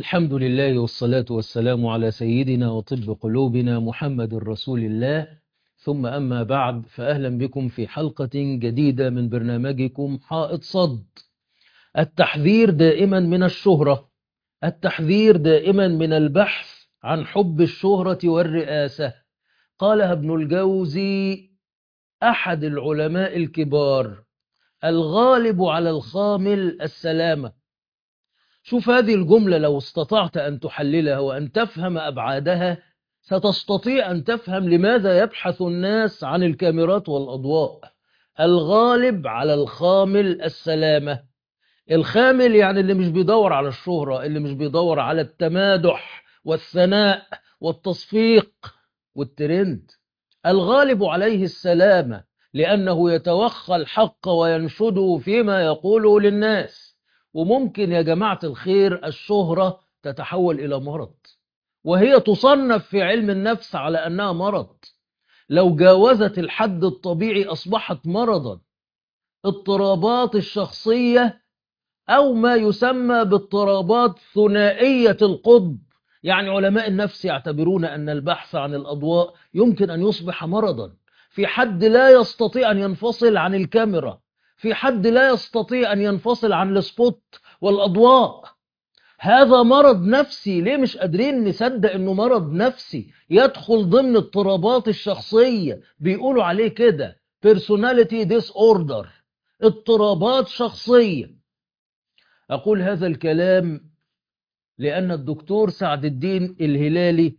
الحمد لله والصلاة والسلام على سيدنا وطب قلوبنا محمد رسول الله ثم أما بعد فأهلا بكم في حلقة جديدة من برنامجكم حائط صد التحذير دائما من الشهرة التحذير دائما من البحث عن حب الشهرة والرئاسة قالها ابن الجوزي أحد العلماء الكبار الغالب على الخامل السلامة شوف هذه الجملة لو استطعت أن تحللها وأن تفهم أبعادها ستستطيع أن تفهم لماذا يبحث الناس عن الكاميرات والأضواء الغالب على الخامل السلامة الخامل يعني اللي مش بيدور على الشهرة اللي مش بيدور على التمادح والثناء والتصفيق والترند الغالب عليه السلامة لأنه يتوخى الحق وينشده فيما يقوله للناس وممكن يا جماعة الخير الشهرة تتحول إلى مرض وهي تصنف في علم النفس على أنها مرض لو جاوزت الحد الطبيعي أصبحت مرضا اضطرابات الشخصية أو ما يسمى باضطرابات ثنائية القطب يعني علماء النفس يعتبرون أن البحث عن الأضواء يمكن أن يصبح مرضا في حد لا يستطيع أن ينفصل عن الكاميرا في حد لا يستطيع أن ينفصل عن السبوت والأضواء هذا مرض نفسي ليه مش قادرين نصدق أنه مرض نفسي يدخل ضمن اضطرابات الشخصية بيقولوا عليه كده personality disorder اضطرابات شخصية أقول هذا الكلام لأن الدكتور سعد الدين الهلالي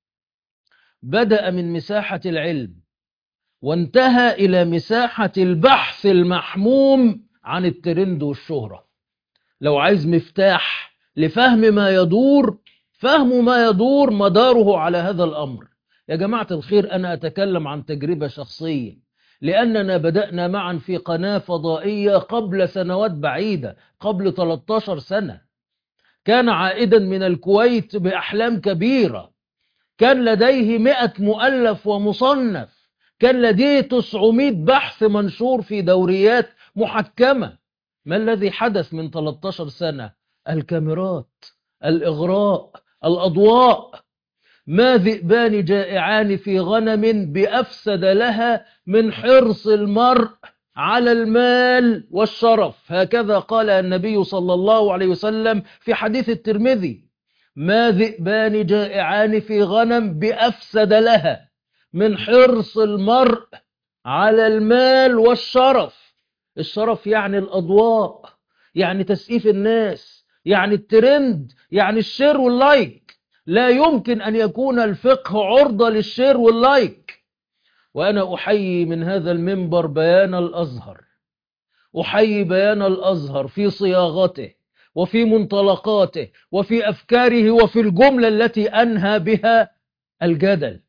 بدأ من مساحة العلم وانتهى إلى مساحة البحث المحموم عن الترند والشهرة لو عايز مفتاح لفهم ما يدور فهم ما يدور مداره على هذا الأمر يا جماعة الخير أنا أتكلم عن تجربة شخصية لأننا بدأنا معا في قناة فضائية قبل سنوات بعيدة قبل 13 سنة كان عائدا من الكويت بأحلام كبيرة كان لديه مئة مؤلف ومصنف كان لديه 900 بحث منشور في دوريات محكمة ما الذي حدث من 13 سنة الكاميرات الإغراء الأضواء ما ذئبان جائعان في غنم بأفسد لها من حرص المرء على المال والشرف هكذا قال النبي صلى الله عليه وسلم في حديث الترمذي ما ذئبان جائعان في غنم بأفسد لها من حرص المرء على المال والشرف الشرف يعني الأضواء يعني تسقيف الناس يعني الترند يعني الشير واللايك لا يمكن أن يكون الفقه عرضة للشير واللايك وأنا أحيي من هذا المنبر بيان الأزهر أحيي بيان الأزهر في صياغته وفي منطلقاته وفي أفكاره وفي الجملة التي أنهى بها الجدل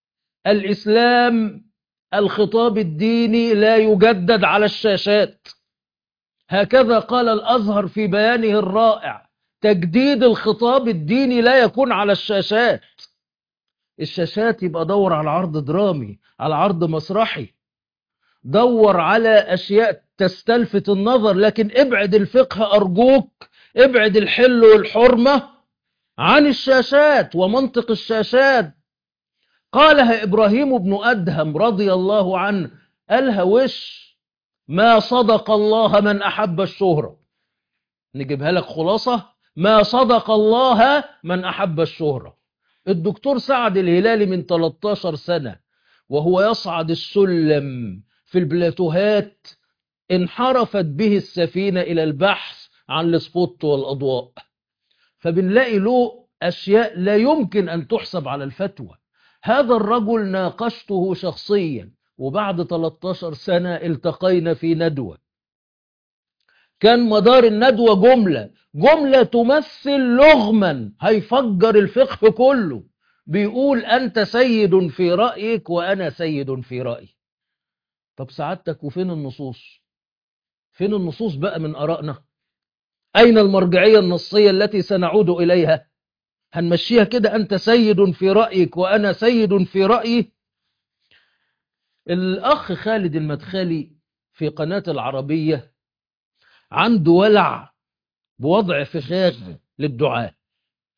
الإسلام الخطاب الديني لا يجدد على الشاشات هكذا قال الأزهر في بيانه الرائع تجديد الخطاب الديني لا يكون على الشاشات الشاشات يبقى دور على عرض درامي على عرض مسرحي دور على أشياء تستلفت النظر لكن ابعد الفقه أرجوك ابعد الحل والحرمة عن الشاشات ومنطق الشاشات قالها إبراهيم بن أدهم رضي الله عنه قالها وش ما صدق الله من أحب الشهرة نجيبها لك خلاصة ما صدق الله من أحب الشهرة الدكتور سعد الهلالي من 13 سنة وهو يصعد السلم في البلاتوهات انحرفت به السفينة إلى البحث عن السبوت والأضواء فبنلاقي له أشياء لا يمكن أن تحسب على الفتوى هذا الرجل ناقشته شخصيا وبعد 13 سنة التقينا في ندوة كان مدار الندوة جملة جملة تمثل لغما هيفجر الفقه كله بيقول أنت سيد في رأيك وأنا سيد في رأيي طب سعادتك وفين النصوص فين النصوص بقى من أرائنا أين المرجعية النصية التي سنعود إليها هنمشيها كده أنت سيد في رأيك وأنا سيد في رأيي الأخ خالد المدخلي في قناة العربية عنده ولع بوضع فخاخ للدعاء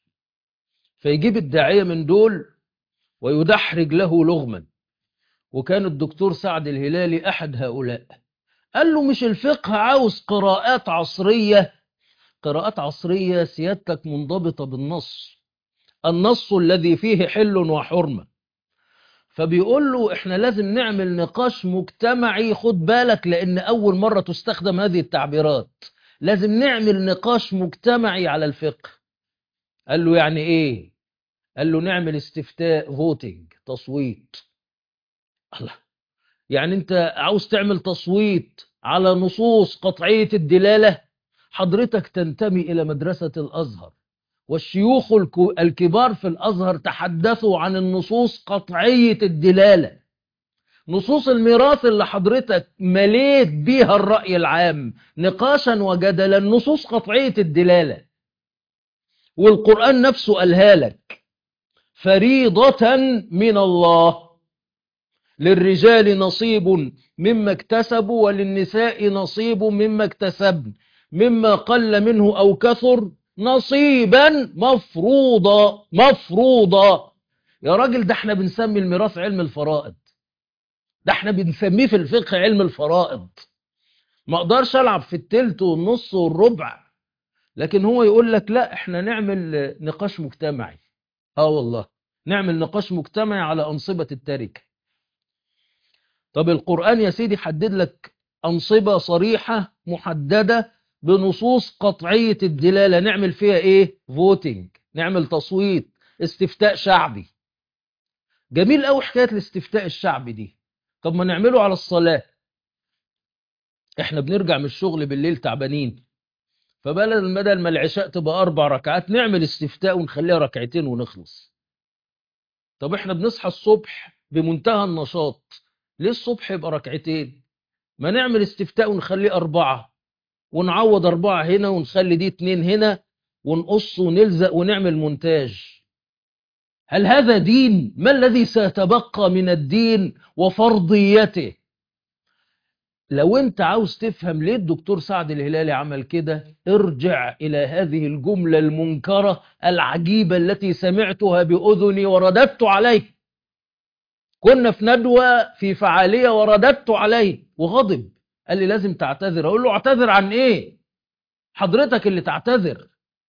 فيجيب الداعية من دول ويدحرج له لغما وكان الدكتور سعد الهلالي أحد هؤلاء قال له مش الفقه عاوز قراءات عصرية قراءات عصرية سيادتك منضبطة بالنص النص الذي فيه حل وحرمة فبيقول له احنا لازم نعمل نقاش مجتمعي خد بالك لان اول مرة تستخدم هذه التعبيرات لازم نعمل نقاش مجتمعي على الفقه قال له يعني ايه قال له نعمل استفتاء فوتنج تصويت الله يعني انت عاوز تعمل تصويت على نصوص قطعية الدلالة حضرتك تنتمي الى مدرسة الازهر والشيوخ الكبار في الازهر تحدثوا عن النصوص قطعية الدلالة نصوص الميراث اللي حضرتك مليت بيها الرأي العام نقاشا وجدلا نصوص قطعية الدلالة والقرآن نفسه قالها لك فريضة من الله للرجال نصيب مما اكتسبوا وللنساء نصيب مما اكتسبن مما قل منه أو كثر نصيبا مفروضا مفروضا يا راجل ده احنا بنسمي الميراث علم الفرائض ده احنا بنسميه في الفقه علم الفرائض ما اقدرش العب في التلت والنص والربع لكن هو يقول لك لا احنا نعمل نقاش مجتمعي اه والله نعمل نقاش مجتمعي على أنصبة التركة طب القرآن يا سيدي حدد لك أنصبة صريحة محددة بنصوص قطعية الدلالة نعمل فيها ايه فوتينج نعمل تصويت استفتاء شعبي جميل قوي حكاية الاستفتاء الشعبي دي طب ما نعمله على الصلاة احنا بنرجع من الشغل بالليل تعبانين فبدل بدل ما العشاء تبقى أربع ركعات نعمل استفتاء ونخليها ركعتين ونخلص طب احنا بنصحى الصبح بمنتهى النشاط ليه الصبح يبقى ركعتين ما نعمل استفتاء ونخليه أربعة ونعوض أربعة هنا ونخلي دي اتنين هنا ونقص ونلزق ونعمل مونتاج هل هذا دين ما الذي سيتبقى من الدين وفرضيته لو انت عاوز تفهم ليه الدكتور سعد الهلالي عمل كده ارجع الى هذه الجملة المنكرة العجيبة التي سمعتها بأذني ورددت عليه كنا في ندوة في فعالية ورددت عليه وغضب قال لي لازم تعتذر اقول له اعتذر عن ايه حضرتك اللي تعتذر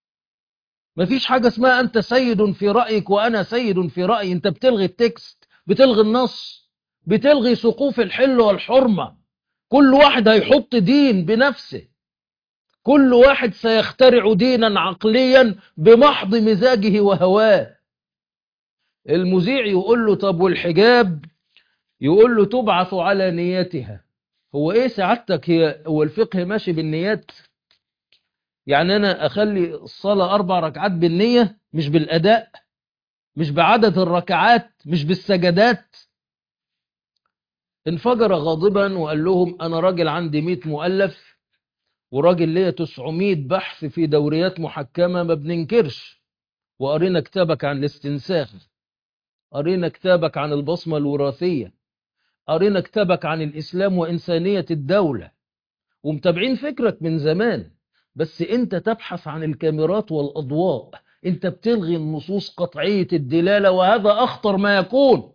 مفيش حاجة اسمها انت سيد في رأيك وانا سيد في رأيي انت بتلغي التكست بتلغي النص بتلغي سقوف الحل والحرمة كل واحد هيحط دين بنفسه كل واحد سيخترع دينا عقليا بمحض مزاجه وهواه المذيع يقول له طب والحجاب يقول له تبعث على نيتها هو ايه سعادتك هي هو الفقه ماشي بالنيات يعني انا اخلي الصلاة اربع ركعات بالنية مش بالاداء مش بعدد الركعات مش بالسجدات انفجر غاضبا وقال لهم انا راجل عندي 100 مؤلف وراجل ليا 900 بحث في دوريات محكمة ما بننكرش وقرينا كتابك عن الاستنساخ قرينا كتابك عن البصمة الوراثية قرينا كتابك عن الإسلام وإنسانية الدولة ومتابعين فكرك من زمان بس انت تبحث عن الكاميرات والأضواء انت بتلغي النصوص قطعية الدلالة وهذا أخطر ما يكون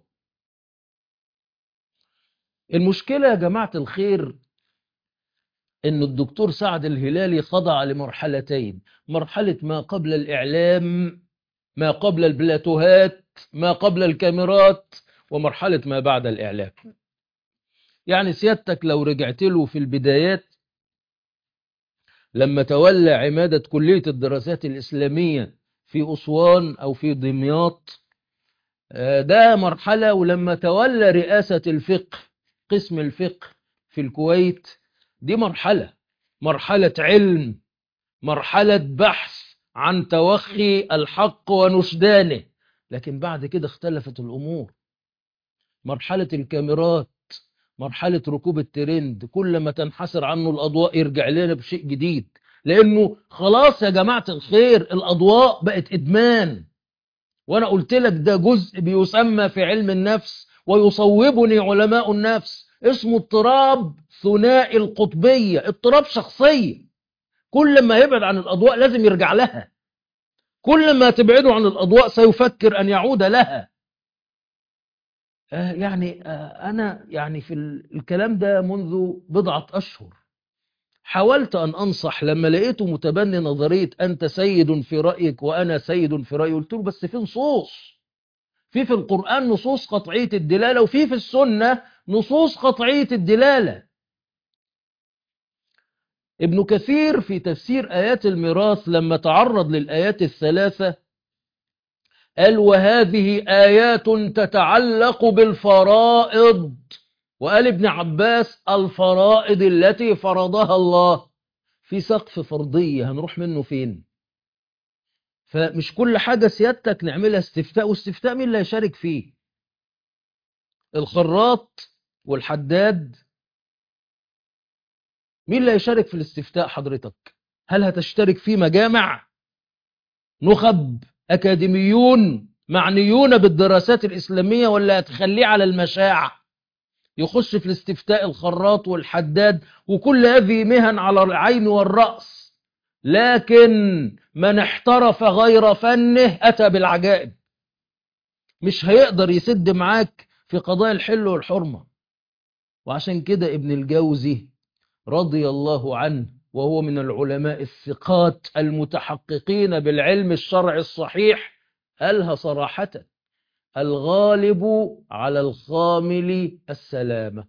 المشكلة يا جماعة الخير ان الدكتور سعد الهلالي خضع لمرحلتين مرحلة ما قبل الإعلام ما قبل البلاتوهات ما قبل الكاميرات ومرحلة ما بعد الإعلام يعني سيادتك لو رجعت له في البدايات لما تولى عمادة كلية الدراسات الإسلامية في أسوان أو في دمياط ده مرحلة ولما تولى رئاسة الفقه قسم الفقه في الكويت دي مرحلة مرحلة علم مرحلة بحث عن توخي الحق ونشدانه لكن بعد كده اختلفت الأمور مرحلة الكاميرات مرحلة ركوب الترند كل ما تنحسر عنه الأضواء يرجع لنا بشيء جديد لأنه خلاص يا جماعة الخير الأضواء بقت إدمان وأنا قلت لك ده جزء بيسمى في علم النفس ويصوبني علماء النفس اسمه اضطراب ثنائي القطبية اضطراب شخصية كل ما يبعد عن الأضواء لازم يرجع لها كل ما تبعده عن الأضواء سيفكر أن يعود لها آه يعني آه أنا يعني في الكلام ده منذ بضعة أشهر حاولت أن أنصح لما لقيته متبني نظرية أنت سيد في رأيك وأنا سيد في رأيي قلت له بس في نصوص في في القرآن نصوص قطعية الدلالة وفي في السنة نصوص قطعية الدلالة ابن كثير في تفسير آيات الميراث لما تعرض للآيات الثلاثة قال وهذه آيات تتعلق بالفرائض وقال ابن عباس الفرائض التي فرضها الله في سقف فرضية هنروح منه فين فمش كل حاجة سيادتك نعملها استفتاء واستفتاء مين اللي هيشارك فيه الخراط والحداد مين اللي هيشارك في الاستفتاء حضرتك هل هتشترك في مجامع نخب أكاديميون معنيون بالدراسات الإسلامية ولا هتخليه على المشاع يخش في الاستفتاء الخراط والحداد وكل هذه مهن على العين والرأس لكن من احترف غير فنه أتى بالعجائب مش هيقدر يسد معاك في قضايا الحل والحرمة وعشان كده ابن الجوزي رضي الله عنه وهو من العلماء الثقات المتحققين بالعلم الشرعي الصحيح قالها صراحة الغالب على الخامل السلامة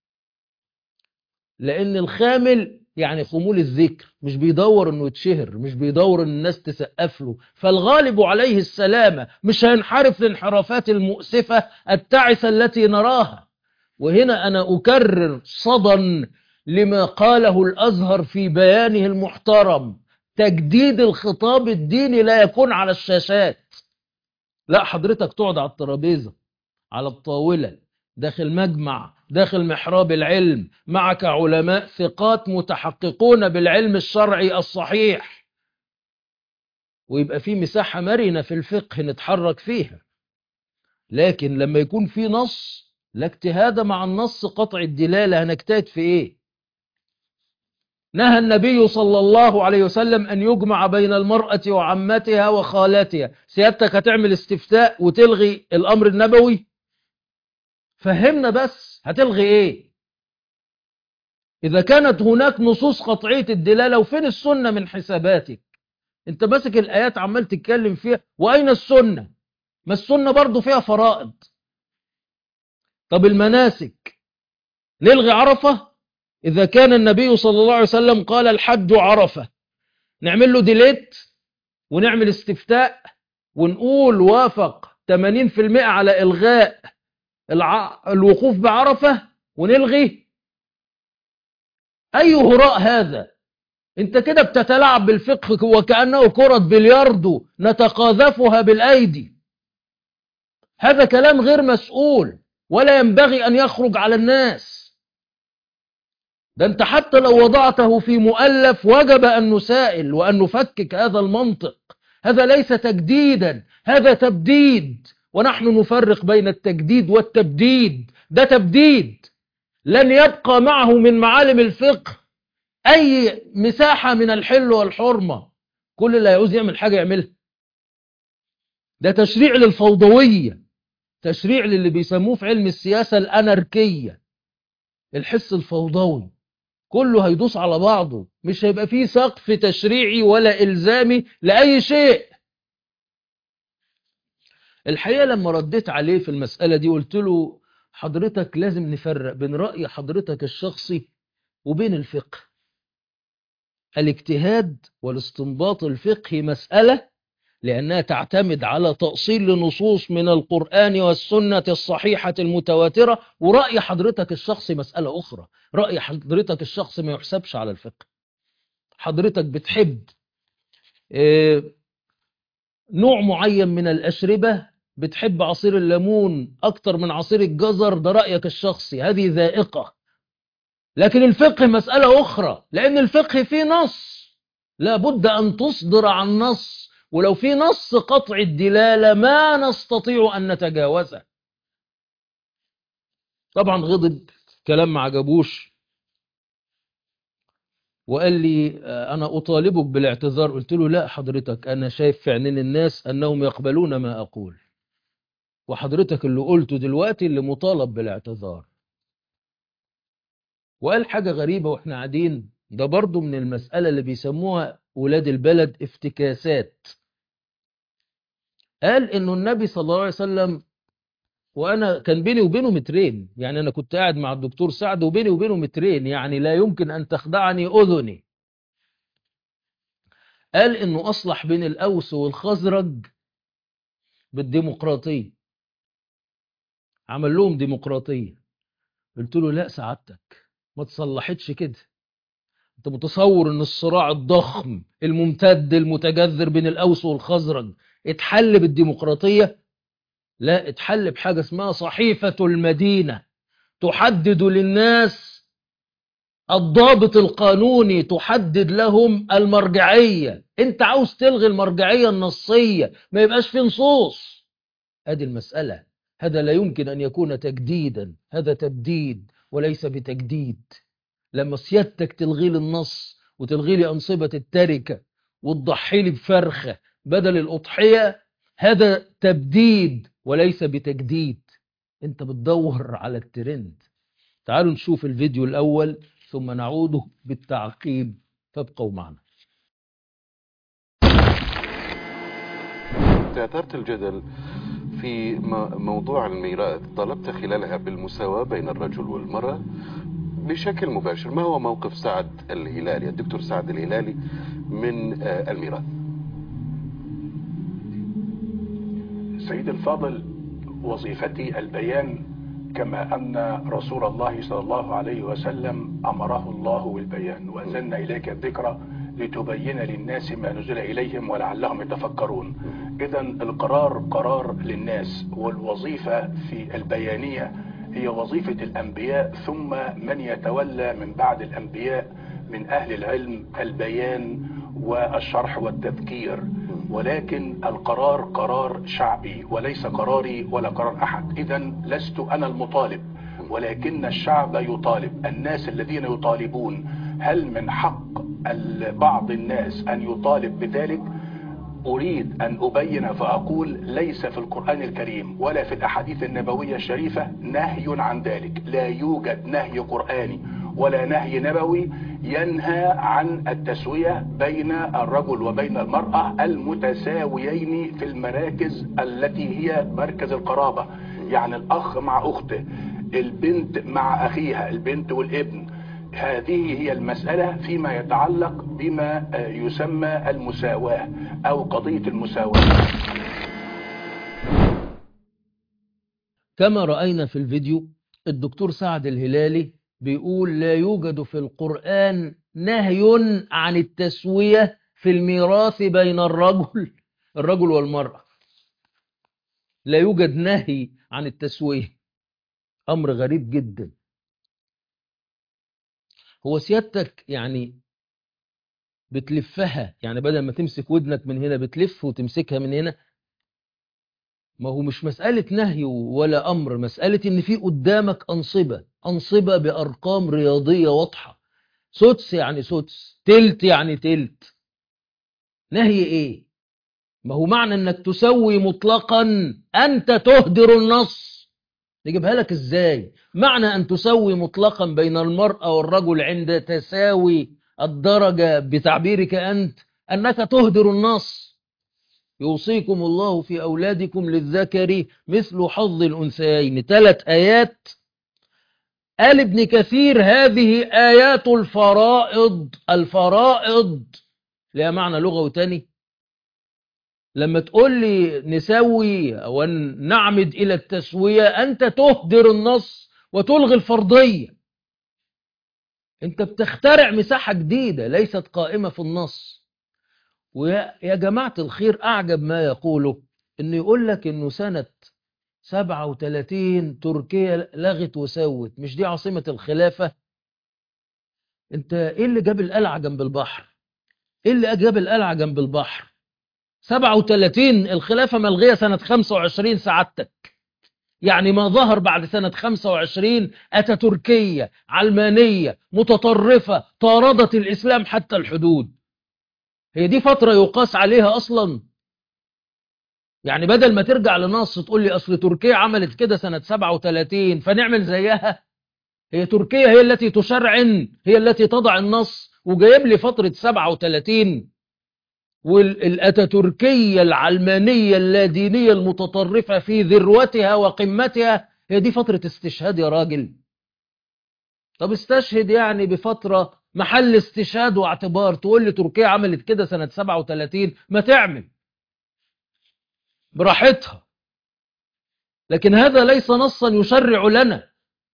لأن الخامل يعني خمول الذكر مش بيدور انه يتشهر مش بيدور ان الناس تسقف له فالغالب عليه السلامة مش هينحرف للانحرافات المؤسفة التعسة التي نراها وهنا أنا أكرر صدى لما قاله الأزهر في بيانه المحترم تجديد الخطاب الديني لا يكون على الشاشات لا حضرتك تقعد على الترابيزة على الطاولة داخل مجمع داخل محراب العلم معك علماء ثقات متحققون بالعلم الشرعي الصحيح ويبقى في مساحة مرنة في الفقه نتحرك فيها لكن لما يكون في نص لا اجتهاد مع النص قطع الدلالة هنجتهد في ايه نهى النبي صلى الله عليه وسلم أن يجمع بين المرأة وعمتها وخالاتها سيادتك هتعمل استفتاء وتلغي الأمر النبوي فهمنا بس هتلغي ايه إذا كانت هناك نصوص قطعية الدلالة وفين السنة من حساباتك انت ماسك الآيات عمال تتكلم فيها وأين السنة ما السنة برضو فيها فرائض طب المناسك نلغي عرفة إذا كان النبي صلى الله عليه وسلم قال الحج عرفة نعمل له ديليت ونعمل استفتاء ونقول وافق 80% على إلغاء الع... الوقوف بعرفة ونلغي أي هراء هذا انت كده بتتلاعب بالفقه وكأنه كرة بلياردو نتقاذفها بالأيدي هذا كلام غير مسؤول ولا ينبغي أن يخرج على الناس ده انت حتى لو وضعته في مؤلف وجب أن نسائل وأن نفكك هذا المنطق هذا ليس تجديدا هذا تبديد ونحن نفرق بين التجديد والتبديد ده تبديد لن يبقى معه من معالم الفقه أي مساحة من الحل والحرمة كل اللي يعوز يعمل حاجة يعملها ده تشريع للفوضوية تشريع للي بيسموه في علم السياسة الأناركية الحس الفوضوي كله هيدوس على بعضه مش هيبقى فيه سقف تشريعي ولا إلزامي لأي شيء الحقيقة لما رديت عليه في المسألة دي قلت له حضرتك لازم نفرق بين رأي حضرتك الشخصي وبين الفقه الاجتهاد والاستنباط الفقهي مسألة لأنها تعتمد على تأصيل لنصوص من القرآن والسنة الصحيحة المتواترة ورأي حضرتك الشخصي مسألة أخرى رأي حضرتك الشخصي ما يحسبش على الفقه حضرتك بتحب نوع معين من الأشربة بتحب عصير الليمون أكتر من عصير الجزر ده رأيك الشخصي هذه ذائقة لكن الفقه مسألة أخرى لأن الفقه فيه نص لابد أن تصدر عن نص ولو في نص قطع الدلالة ما نستطيع أن نتجاوزه طبعا غضب كلام ما عجبوش وقال لي آه، أنا أطالبك بالاعتذار قلت له لا حضرتك أنا شايف في عينين الناس أنهم يقبلون ما أقول وحضرتك اللي قلته دلوقتي اللي مطالب بالاعتذار وقال حاجة غريبة وإحنا قاعدين ده برضو من المسألة اللي بيسموها ولاد البلد افتكاسات قال إنه النبي صلى الله عليه وسلم وأنا كان بيني وبينه مترين يعني أنا كنت قاعد مع الدكتور سعد وبيني وبينه مترين يعني لا يمكن أن تخدعني أذني قال إنه أصلح بين الأوس والخزرج بالديمقراطية عمل لهم ديمقراطية قلت له لا سعادتك ما تصلحتش كده انت متصور ان الصراع الضخم الممتد المتجذر بين الاوس والخزرج اتحل بالديمقراطية لا اتحل بحاجة اسمها صحيفة المدينة تحدد للناس الضابط القانوني تحدد لهم المرجعية انت عاوز تلغي المرجعية النصية ما يبقاش في نصوص ادي المسألة هذا لا يمكن أن يكون تجديدا هذا تبديد وليس بتجديد لما سيادتك تلغي لي النص وتلغي لي أنصبة التركة وتضحي لي بفرخة بدل الأضحية هذا تبديد وليس بتجديد انت بتدور على الترند تعالوا نشوف الفيديو الأول ثم نعود بالتعقيب فابقوا معنا أثرت الجدل في م- موضوع الميراث طلبت خلالها بالمساواة بين الرجل والمرأة بشكل مباشر ما هو موقف سعد الهلالي الدكتور سعد الهلالي من آه، الميراث سيد الفاضل وظيفتي البيان كما أن رسول الله صلى الله عليه وسلم أمره الله بالبيان وأنزلنا إليك الذكرى لتبين للناس ما نزل إليهم ولعلهم يتفكرون إذا القرار قرار للناس والوظيفة في البيانية هي وظيفة الأنبياء ثم من يتولى من بعد الأنبياء من أهل العلم البيان والشرح والتذكير ولكن القرار قرار شعبي وليس قراري ولا قرار أحد إذا لست أنا المطالب ولكن الشعب يطالب الناس الذين يطالبون هل من حق ال- بعض الناس أن يطالب بذلك أريد أن أبين فأقول ليس في القرآن الكريم ولا في الأحاديث النبوية الشريفة نهي عن ذلك لا يوجد نهي قرآني ولا نهي نبوي ينهى عن التسوية بين الرجل وبين المرأة المتساويين في المراكز التي هي مركز القرابة يعني الأخ مع أخته البنت مع أخيها البنت والابن هذه هي المسألة فيما يتعلق بما آه، يسمى المساواة أو قضية المساواة كما رأينا في الفيديو الدكتور سعد الهلالي بيقول لا يوجد في القرآن نهي عن التسوية في الميراث بين الرجل الرجل والمرأة لا يوجد نهي عن التسوية أمر غريب جدا هو سيادتك يعني بتلفها يعني بدل ما تمسك ودنك من هنا بتلف وتمسكها من هنا ما هو مش مسألة نهي ولا أمر مسألة إن في قدامك أنصبة أنصبة بأرقام رياضية واضحة سدس يعني سدس تلت يعني تلت نهي إيه ما هو معنى إنك تسوي مطلقا أنت تهدر النص نجيبها لك إزاي معنى أن تسوي مطلقا بين المرأة والرجل عند تساوي الدرجة بتعبيرك أنت أنك تهدر النص يوصيكم الله في أولادكم للذكر مثل حظ الأنثيين ثلاث آيات قال ابن كثير هذه آيات الفرائض الفرائض لها معنى لغوي تاني لما تقول لي نسوي أو نعمد إلى التسوية أنت تهدر النص وتلغي الفرضية أنت بتخترع مساحة جديدة ليست قائمة في النص ويا يا جماعة الخير أعجب ما يقوله إنه يقول لك إنه سنة 37 تركيا لغت وسوت مش دي عاصمة الخلافة أنت إيه اللي جاب القلعة جنب البحر إيه اللي جاب القلعة جنب البحر 37 الخلافة ملغية سنة 25 سعادتك يعني ما ظهر بعد سنة 25 أتاتوركية علمانية متطرفة طاردت الإسلام حتى الحدود هي دي فترة يقاس عليها أصلا يعني بدل ما ترجع لنص تقول لي أصل تركيا عملت كده سنة 37 فنعمل زيها هي تركيا هي التي تشرعن هي التي تضع النص وجايب لي فترة 37 والأتاتوركية العلمانية اللادينية المتطرفة في ذروتها وقمتها هي دي فترة استشهاد يا راجل طب استشهد يعني بفترة محل استشهاد واعتبار تقول لي تركيا عملت كده سنة 37 ما تعمل براحتها لكن هذا ليس نصا يشرع لنا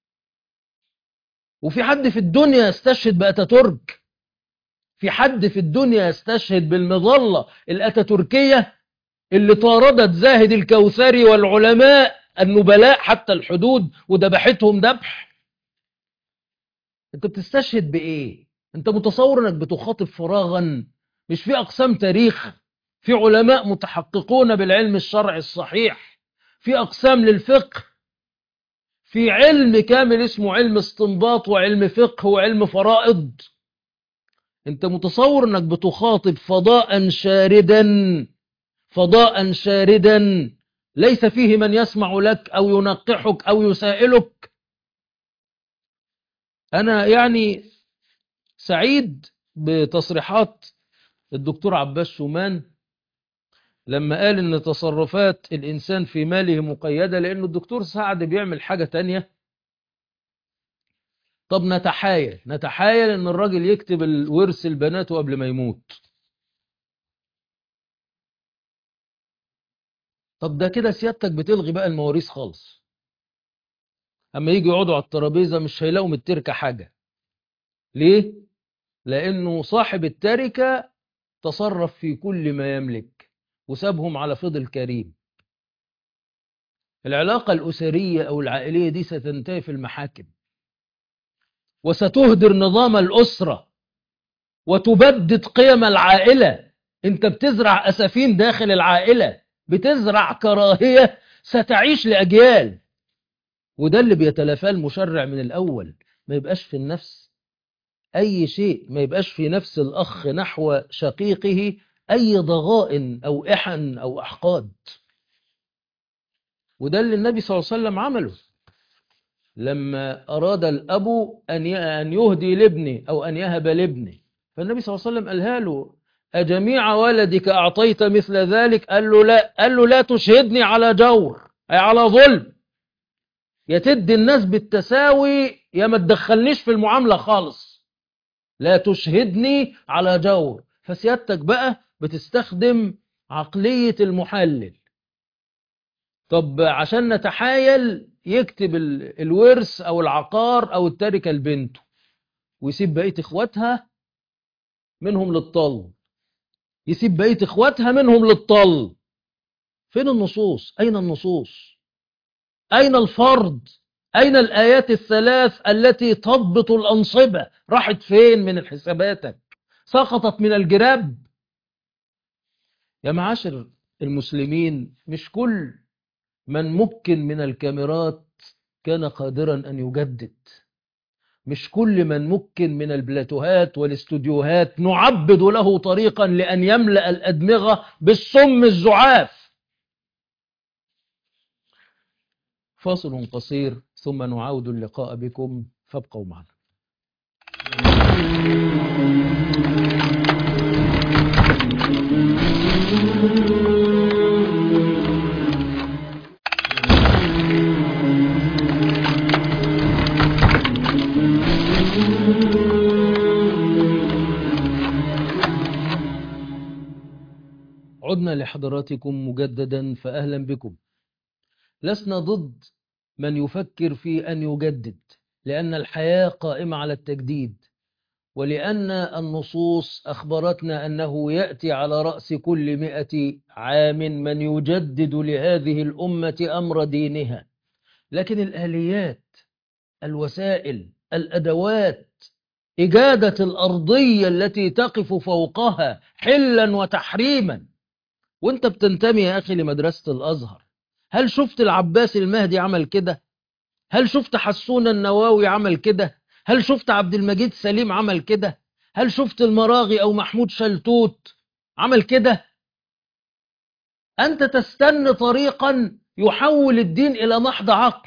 وفي حد في الدنيا يستشهد بأتاتورك في حد في الدنيا يستشهد بالمظلة الأتاتوركية اللي طاردت زاهد الكوثري والعلماء النبلاء حتى الحدود وذبحتهم ذبح انت بتستشهد بإيه انت متصور انك بتخاطب فراغا مش في أقسام تاريخ في علماء متحققون بالعلم الشرعي الصحيح في أقسام للفقه في علم كامل اسمه علم استنباط وعلم فقه وعلم فرائض انت متصور انك بتخاطب فضاء شاردا فضاء شاردا ليس فيه من يسمع لك او ينقحك او يسائلك انا يعني سعيد بتصريحات الدكتور عباس شومان لما قال ان تصرفات الانسان في ماله مقيدة لانه الدكتور سعد بيعمل حاجة تانية طب نتحايل نتحايل ان الراجل يكتب الورث البنات قبل ما يموت طب ده كده سيادتك بتلغي بقى المواريث خالص اما يجي يقعدوا على الترابيزه مش هيلاقوا من التركه حاجه ليه لانه صاحب التركه تصرف في كل ما يملك وسابهم على فضل كريم العلاقه الاسريه او العائليه دي ستنتهي في المحاكم وستهدر نظام الأسرة وتبدد قيم العائلة انت بتزرع أسفين داخل العائلة بتزرع كراهية ستعيش لأجيال وده اللي بيتلافاه المشرع من الأول ما يبقاش في النفس أي شيء ما يبقاش في نفس الأخ نحو شقيقه أي ضغائن أو إحن أو أحقاد وده اللي النبي صلى الله عليه وسلم عمله لما أراد الأب أن أن يهدي لابنه أو أن يهب لابنه فالنبي صلى الله عليه وسلم قالها له أجميع ولدك أعطيت مثل ذلك قال له لا قال له لا تشهدني على جور أي على ظلم يا تدي الناس بالتساوي يا ما تدخلنيش في المعاملة خالص لا تشهدني على جور فسيادتك بقى بتستخدم عقلية المحلل طب عشان نتحايل يكتب الورث او العقار او التركه لبنته ويسيب بقيه اخواتها منهم للطل يسيب بقيه اخواتها منهم للطل فين النصوص اين النصوص اين الفرض اين الايات الثلاث التي تضبط الانصبه راحت فين من حساباتك سقطت من الجراب يا معاشر المسلمين مش كل من ممكن من الكاميرات كان قادرا أن يجدد مش كل من ممكن من البلاتوهات والاستوديوهات نعبد له طريقا لأن يملأ الأدمغة بالسم الزعاف فاصل قصير ثم نعود اللقاء بكم فابقوا معنا عدنا لحضراتكم مجددا فأهلا بكم لسنا ضد من يفكر في أن يجدد لأن الحياة قائمة على التجديد ولأن النصوص أخبرتنا أنه يأتي على رأس كل مئة عام من يجدد لهذه الأمة أمر دينها لكن الآليات الوسائل الأدوات إجادة الأرضية التي تقف فوقها حلا وتحريما وانت بتنتمي يا أخي لمدرسة الأزهر هل شفت العباس المهدي عمل كده هل شفت حسون النواوي عمل كده هل شفت عبد المجيد سليم عمل كده هل شفت المراغي أو محمود شلتوت عمل كده أنت تستن طريقا يحول الدين إلى محض عقل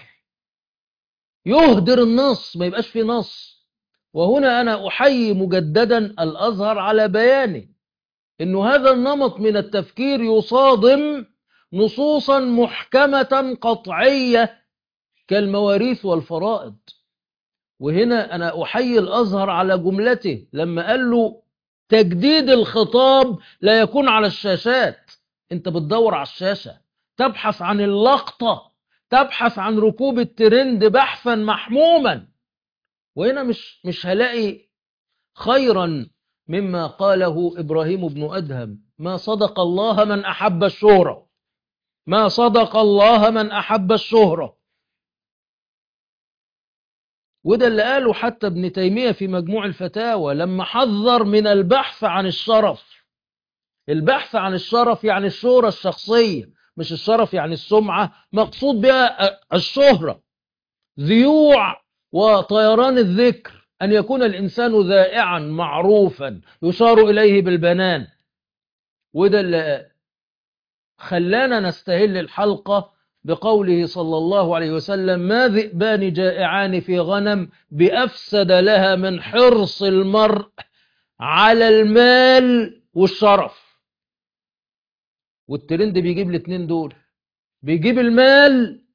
يهدر النص ما يبقاش في نص وهنا أنا أحيي مجددا الأزهر على بيانه أنه هذا النمط من التفكير يصادم نصوصا محكمة قطعية كالمواريث والفرائض وهنا أنا أحيي الأزهر على جملته لما قال له تجديد الخطاب لا يكون على الشاشات انت بتدور على الشاشة تبحث عن اللقطة تبحث عن ركوب الترند بحثا محموما وهنا مش مش هلاقي خيرا مما قاله إبراهيم بن أدهم ما صدق الله من أحب الشهرة ما صدق الله من أحب الشهرة وده اللي قاله حتى ابن تيمية في مجموع الفتاوى لما حذر من البحث عن الشرف البحث عن الشرف يعني الشهرة الشخصية مش الشرف يعني السمعة مقصود بها الشهرة ذيوع وطيران الذكر أن يكون الإنسان ذائعا معروفا يشار إليه بالبنان وده اللي خلانا نستهل الحلقة بقوله صلى الله عليه وسلم ما ذئبان جائعان في غنم بأفسد لها من حرص المرء على المال والشرف والترند بيجيب الاثنين دول بيجيب المال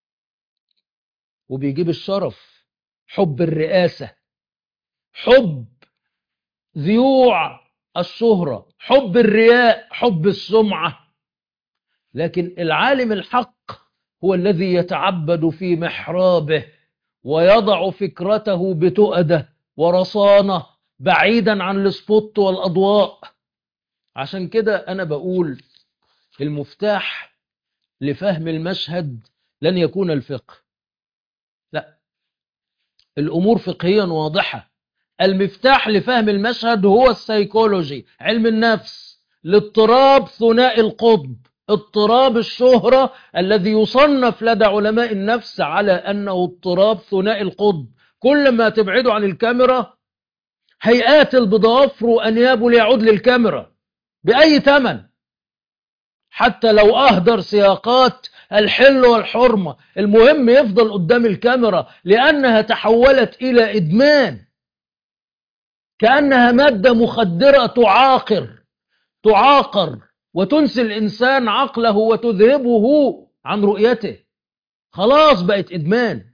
وبيجيب الشرف حب الرئاسة حب ذيوع الشهرة حب الرياء حب السمعة لكن العالم الحق هو الذي يتعبد في محرابه ويضع فكرته بتؤدة ورصانة بعيدا عن السبوت والأضواء عشان كده أنا بقول المفتاح لفهم المشهد لن يكون الفقه لا الأمور فقهيا واضحة المفتاح لفهم المشهد هو السيكولوجي علم النفس الاضطراب ثنائي القطب اضطراب الشهرة الذي يصنف لدى علماء النفس على أنه اضطراب ثنائي القطب كل ما تبعده عن الكاميرا هيقاتل بضوافره وأنيابه ليعود للكاميرا بأي ثمن حتى لو أهدر سياقات الحل والحرمة المهم يفضل قدام الكاميرا لأنها تحولت إلى إدمان كأنها مادة مخدرة تعاقر تعاقر وتنسي الإنسان عقله وتذهبه عن رؤيته خلاص بقت إدمان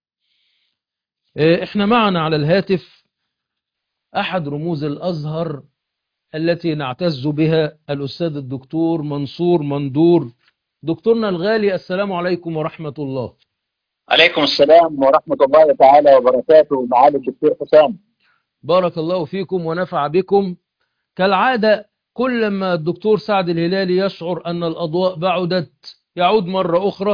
إحنا معنا على الهاتف أحد رموز الأزهر التي نعتز بها الأستاذ الدكتور منصور مندور دكتورنا الغالي السلام عليكم ورحمة الله عليكم السلام ورحمة الله تعالى وبركاته معالي الدكتور حسام بارك الله فيكم ونفع بكم كالعادة كل ما الدكتور سعد الهلالي يشعر أن الأضواء بعدت يعود مرة أخرى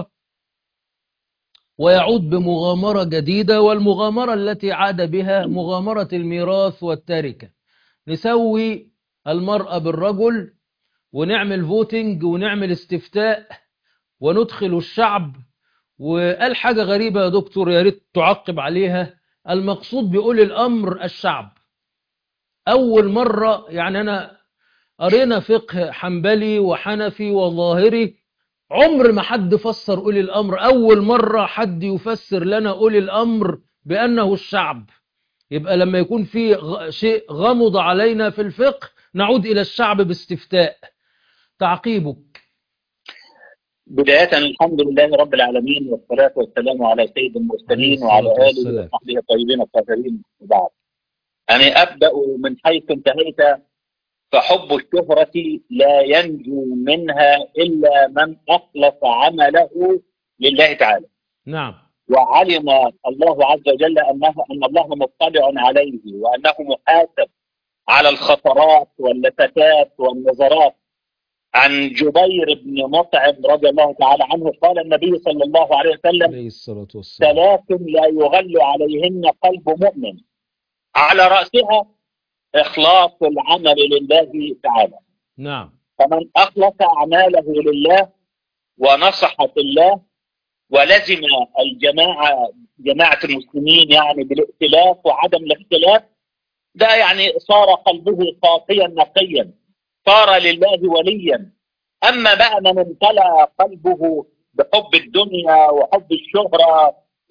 ويعود بمغامرة جديدة والمغامرة التي عاد بها مغامرة الميراث والتركة نسوي المرأة بالرجل ونعمل فوتنج ونعمل استفتاء وندخل الشعب وقال حاجة غريبة يا دكتور يا ريت تعقب عليها المقصود بيقول الأمر الشعب أول مرة يعني أنا قرينا فقه حنبلي وحنفي وظاهري عمر ما حد فسر أولي الأمر أول مرة حد يفسر لنا أولي الأمر بأنه الشعب يبقى لما يكون في غ- شيء غمض علينا في الفقه نعود إلى الشعب باستفتاء تعقيبك بداية الحمد لله رب العالمين والصلاة والسلام على سيد المرسلين وعلى الصلاة آله والسلام. وصحبه الطيبين الطاهرين وبعد أنا أبدأ من حيث انتهيت فحب الشهرة لا ينجو منها إلا من أخلص عمله لله تعالى نعم وعلم الله عز وجل أنه أن الله مطلع عليه وأنه محاسب على الخطرات واللفتات والنظرات عن جبير بن مطعم رضي الله تعالى عنه قال النبي صلى الله عليه وسلم عليه الصلاة والسلام ثلاث لا يغل عليهن قلب مؤمن على رأسها إخلاص العمل لله تعالى نعم فمن أخلص أعماله لله ونصحت الله ولزم الجماعة جماعة المسلمين يعني بالائتلاف وعدم الاختلاف ده يعني صار قلبه صافيا نقيا صار لله وليا أما بقى من امتلأ قلبه بحب الدنيا وحب الشهرة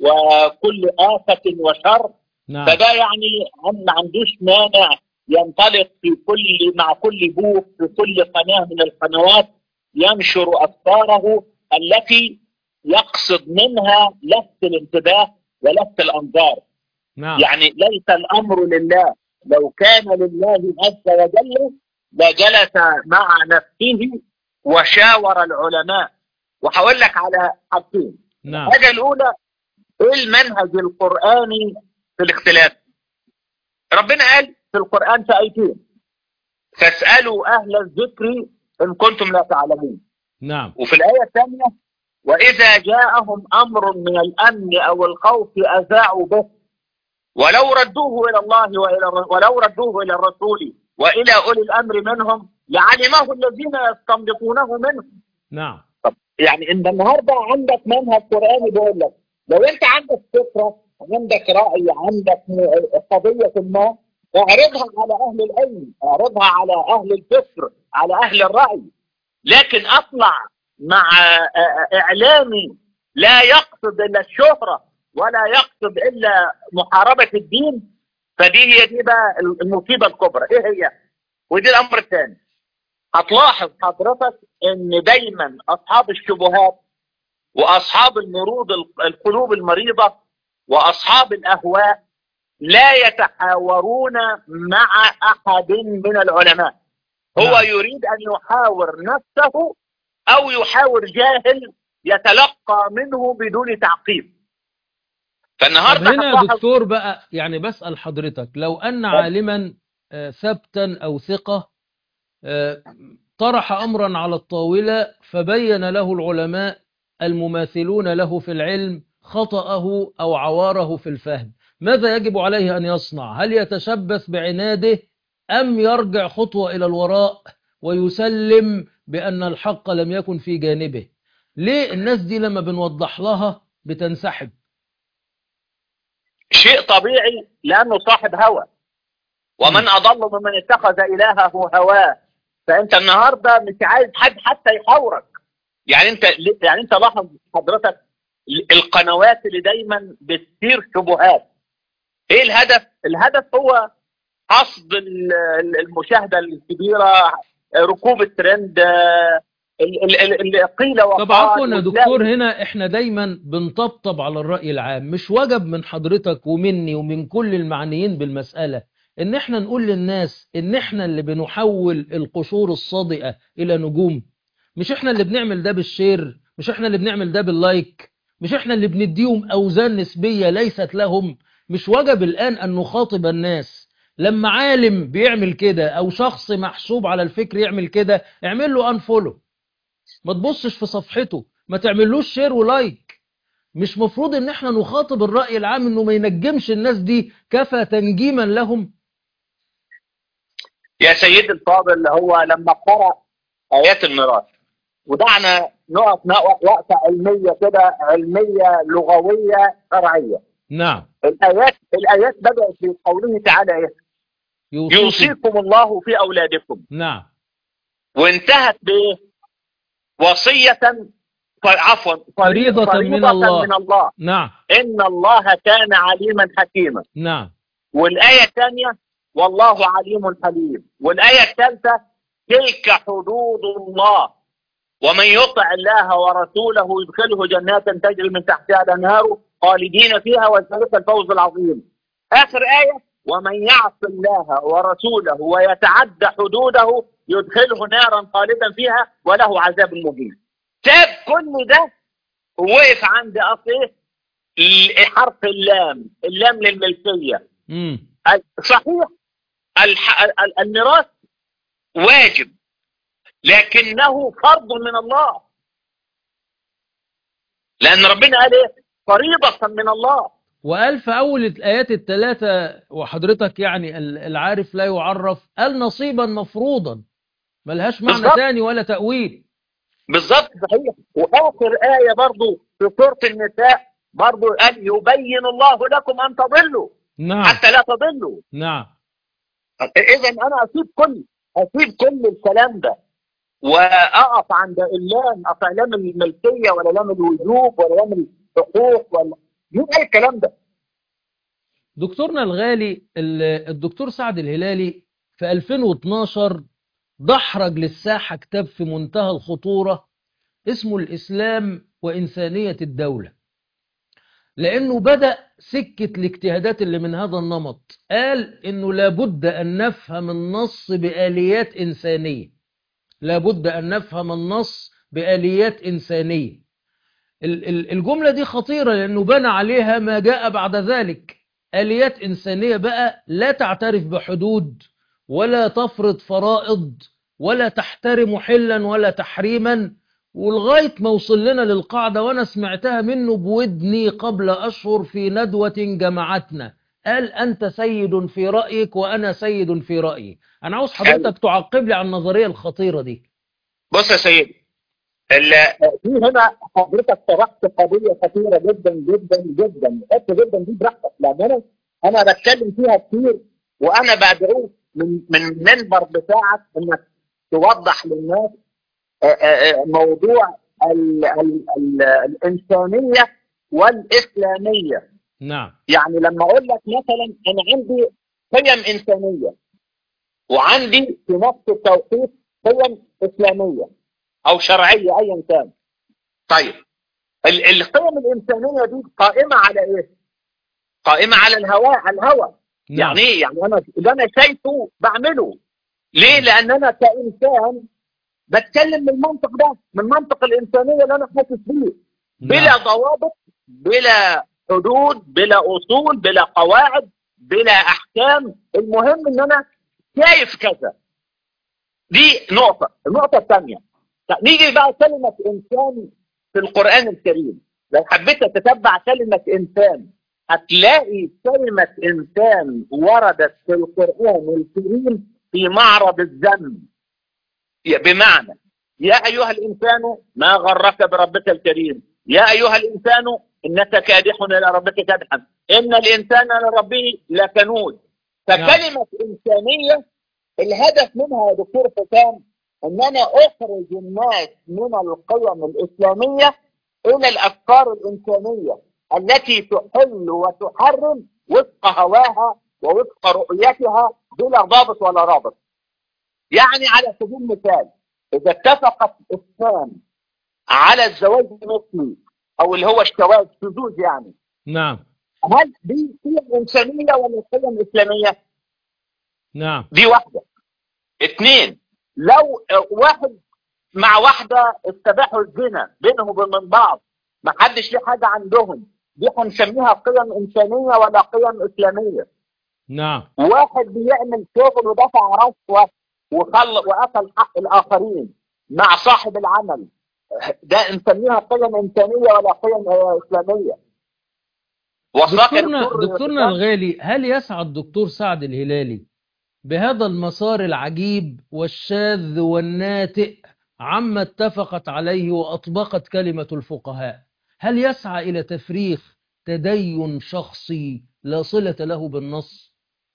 وكل آفة وشر نعم فده يعني عم- ما عندوش مانع ينطلق في كل مع كل بوك في كل قناة من القنوات ينشر أفكاره التي يقصد منها لفت الانتباه ولفت الأنظار نعم يعني ليس الأمر لله لو كان لله عز وجل لجلس مع نفسه وشاور العلماء وهقول لك على حاجتين نعم الحاجة الأولى إيه المنهج القرآني في الاختلاف؟ ربنا قال في القرآن في آيتين فاسألوا أهل الذكر إن كنتم لا تعلمون نعم وفي الآية الثانية وإذا جاءهم أمر من الأمن أو الخوف أذاعوا به ولو ردوه إلى الله وإلى الر- ولو ردوه إلى الرسول وإلى أولي الأمر منهم لعلمه الذين يستنبطونه منهم نعم يعني انت النهارده عندك منهج قراني بيقول لك لو انت عندك فكره عندك راي عندك م- قضيه ما اعرضها على اهل العلم اعرضها على اهل الفكر على اهل الراي لكن اطلع مع آه، آه، اعلامي لا يقصد الا الشهره ولا يقصد الا محاربه الدين فدي هي دي بقى المصيبه الكبرى ايه هي؟ ودي الامر الثاني هتلاحظ حضرتك ان دايما اصحاب الشبهات واصحاب المرود القلوب المريضه واصحاب الاهواء لا يتحاورون مع احد من العلماء هو نعم. يريد ان يحاور نفسه او يحاور جاهل يتلقى منه بدون تعقيب طب فالنهارده هنا يا هتلاحظ دكتور بقى يعني بسأل حضرتك لو أن عالما آه، ثبتا أو ثقة آه، طرح أمرا على الطاولة فبين له العلماء المماثلون له في العلم خطأه أو عواره في الفهم ماذا يجب عليه أن يصنع هل يتشبث بعناده أم يرجع خطوة إلى الوراء ويسلم بأن الحق لم يكن في جانبه ليه الناس دي لما بنوضح لها بتنسحب شيء طبيعي لانه صاحب هوى ومن اضل ممن اتخذ الهه هواه فانت النهارده مش عايز حد حتى يحاورك يعني انت يعني انت لاحظ حضرتك القنوات اللي دايما بتثير شبهات ايه الهدف؟ الهدف هو حصد ال- ال- المشاهده الكبيره ركوب الترند ال- ال- ال- اللي قيل وقال طب عفوا يا وتلاقي- دكتور هنا احنا دايما بنطبطب على الرأي العام مش وجب من حضرتك ومني ومن كل المعنيين بالمسألة ان احنا نقول للناس ان احنا اللي بنحول القشور الصادئة الى نجوم مش احنا اللي بنعمل ده بالشير مش احنا اللي بنعمل ده باللايك مش احنا اللي بنديهم اوزان نسبية ليست لهم مش وجب الان ان نخاطب الناس لما عالم بيعمل كده او شخص محسوب على الفكر يعمل كده اعمل له انفولو ما تبصش في صفحته ما تعملوش شير ولايك مش مفروض ان احنا نخاطب الرأي العام انه ما ينجمش الناس دي كفى تنجيما لهم يا سيدي الفاضل هو لما قرأ آيات الميراث ودعنا نقف نقف وقفة علمية كده علمية لغوية شرعية نعم الآيات الآيات بدأت بقوله تعالى إيه؟ يوصيكم يوصيكم الله في أولادكم نعم وانتهت بإيه؟ وصية ف- عفوا فريضة من الله. من الله نعم إن الله كان عليما حكيما نعم والآية الثانية والله عليم حليم والآية الثالثة تلك حدود الله ومن يطع الله ورسوله يدخله جنات تجري من تحتها الأنهار خالدين فيها وذلك الفوز العظيم آخر آية ومن يعص الله ورسوله ويتعدى حدوده يدخله نارا خالدا فيها وله عذاب مهين ساب كل ده ووقف عند أصل إيه؟ حرف اللام اللام للملكية مم. صحيح الح... ال- الميراث واجب لكنه فرض من الله لأن ربنا قال إيه فريضة من الله وقال في أول الآيات الثلاثة وحضرتك يعني ال- العارف لا يعرف قال نصيبا مفروضا ملهاش معنى بالظبط. تاني ولا تأويل بالظبط صحيح واخر ايه برضو في سوره النساء برضو قال يبين الله لكم ان تضلوا نعم حتى لا تضلوا نعم اذا انا اسيب كل اسيب كل الكلام ده واقف عند اللام اقف لام الملكيه ولا لام الوجوب ولا لام الحقوق ولا مين اي الكلام ده دكتورنا الغالي ال- الدكتور سعد الهلالي في 2012 دحرج للساحة كتاب في منتهى الخطورة اسمه الإسلام وإنسانية الدولة لأنه بدأ سكة الاجتهادات اللي من هذا النمط قال إنه لابد أن نفهم النص بآليات إنسانية لابد أن نفهم النص بآليات إنسانية ال- ال- الجملة دي خطيرة لأنه بنى عليها ما جاء بعد ذلك آليات إنسانية بقى لا تعترف بحدود ولا تفرض فرائض ولا تحترم حلا ولا تحريما ولغاية ما وصل لنا للقاعدة وأنا سمعتها منه بودني قبل أشهر في ندوة جمعتنا قال أنت سيد في رأيك وأنا سيد في رأيي أنا عاوز حضرتك تعقب لي على النظرية الخطيرة دي بص يا سيدي ال- في هنا حضرتك طرحت قضيه خطيره جدا جدا جدا حط جدا دي براحتك لان انا انا بتكلم فيها كتير وانا بدعوك من من المنبر بتاعك انك توضح للناس آه، آه، آه، موضوع ال ال ال الانسانيه والاسلاميه نعم يعني لما اقول لك مثلا انا عندي قيم انسانيه وعندي في نفس التوقيت قيم اسلاميه او شرعيه ايا كان طيب ال- القيم الانسانيه دي قائمه على ايه قائمه على الهواء على الهوى نعم. يعني ايه يعني انا اللي انا شايفه بعمله ليه لان انا كانسان بتكلم من المنطق ده من منطق الانسانيه اللي انا حاسس بيه بلا نعم. ضوابط بلا حدود بلا اصول بلا قواعد بلا احكام المهم ان انا شايف كذا دي نقطه النقطه الثانيه نيجي بقى كلمه انسان في القران الكريم لو حبيت تتبع كلمه انسان هتلاقي كلمه انسان وردت في القران الكريم في معرض الذنب بمعنى يا أيها الإنسان ما غرك بربك الكريم يا أيها الإنسان إنك كادح إلى ربك كادحا إن الإنسان لربه لكنود فكلمة إنسانية الهدف منها يا دكتور حسام إن أنا أخرج الناس من القيم الإسلامية إلى الأفكار الإنسانية التي تحل وتحرم وفق هواها ووفق رؤيتها بلا ضابط ولا رابط يعني على سبيل المثال اذا اتفقت اثنان على الزواج المثلي او اللي هو الشواذ شذوذ يعني نعم هل دي قيم انسانيه ولا قيم اسلاميه؟ نعم دي واحده. اثنين لو آه، واحد مع واحده استباحوا الزنا بينهم وبين بعض ما حدش ليه حاجه عندهم دي هنسميها قيم انسانيه ولا قيم اسلاميه؟ نعم واحد بيعمل شغل ودفع رشوه وخل واكل حق الاخرين مع صاحب العمل ده نسميها قيم انسانيه ولا قيم آه، اسلاميه وصلك يا دكتورنا دكتور دكتورنا حسام؟ الغالي هل يسعى الدكتور سعد الهلالي بهذا المسار العجيب والشاذ والناتئ عما اتفقت عليه وأطبقت كلمة الفقهاء هل يسعى إلى تفريخ تدين شخصي لا صلة له بالنص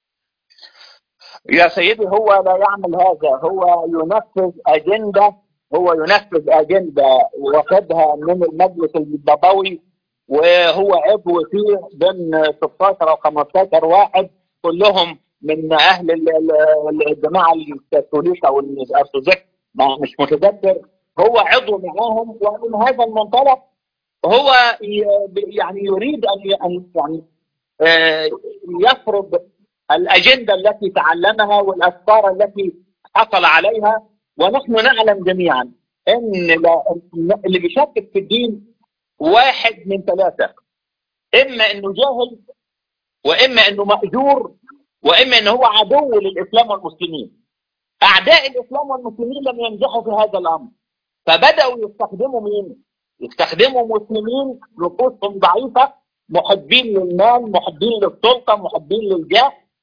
يا سيدي هو لا يعمل هذا هو ينفذ أجندة هو ينفذ أجندة واخدها من المجلس البابوي وهو عضو فيه بين 16 أو 15 واحد كلهم من أهل ال- ال- الجماعة الكاثوليك أو الأرثوذكس ما- مش متذكر هو عضو معاهم ومن هذا المنطلق هو ي- يعني يريد أن ي- أن يعني آه، يفرض الأجندة التي تعلمها والأفكار التي حصل عليها ونحن نعلم جميعا أن لا- اللي بيشكك في الدين واحد من ثلاثة إما أنه جاهل وإما أنه مأجور وإما أنه هو عدو للإسلام والمسلمين أعداء الإسلام والمسلمين لم ينجحوا في هذا الأمر فبدأوا يستخدموا مين؟ يستخدموا مسلمين نفوسهم ضعيفة محبين للمال محبين للسلطة محبين للجاه